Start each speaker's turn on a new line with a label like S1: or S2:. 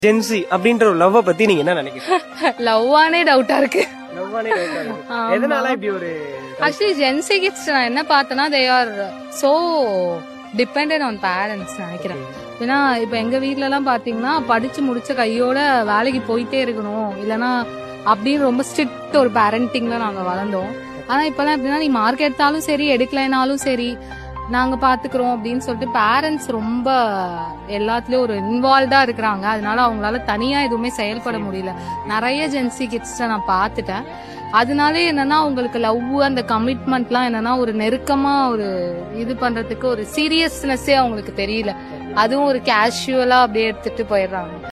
S1: Gen Z அப்படின்ற ஒரு love பத்தி நீங்க என்ன நினைக்கிறீங்க
S2: லவ்வானே டவுட்டா இருக்கு
S1: லவ்வானே doubt ஆ இருக்கு.
S2: ஆமா.
S1: எதனால இப்படி ஒரு
S2: ஆக்சுவலி ஜென்சி கிட்ஸ் நான் என்ன பார்த்தேன்னா they are so dependent on parents நினைக்கிறேன் ஏன்னா இப்ப எங்க வீட்ல எல்லாம் பாத்தீங்கன்னா படிச்சு முடிச்ச கையோட வேலைக்கு போயிட்டே இருக்கணும் இல்லனா அப்படின்னு ரொம்ப ஸ்ட்ரிக்ட் ஒரு பேரண்டிங்ல நாங்க வளர்ந்தோம் ஆனா இப்பெல்லாம் எப்படின்னா நீ மார்க் எடுத்தாலும் சரி எடுக்கலைனாலும் சரி நாங்க பாத்துக்கிறோம் அப்படின்னு சொல்லிட்டு பேரண்ட்ஸ் ரொம்ப எல்லாத்துலயும் ஒரு இன்வால்வ்டா இருக்கிறாங்க அதனால அவங்களால தனியா எதுவுமே செயல்பட முடியல நிறைய ஜென்சி கிட்ஸ் நான் பார்த்துட்டேன் அதனால என்னன்னா அவங்களுக்கு லவ் அந்த கமிட்மெண்ட்லாம் என்னன்னா ஒரு நெருக்கமா ஒரு இது பண்றதுக்கு ஒரு சீரியஸ்னஸ்ஸே அவங்களுக்கு தெரியல அதுவும் ஒரு கேஷுவலா அப்படியே எடுத்துட்டு போயிடுறாங்க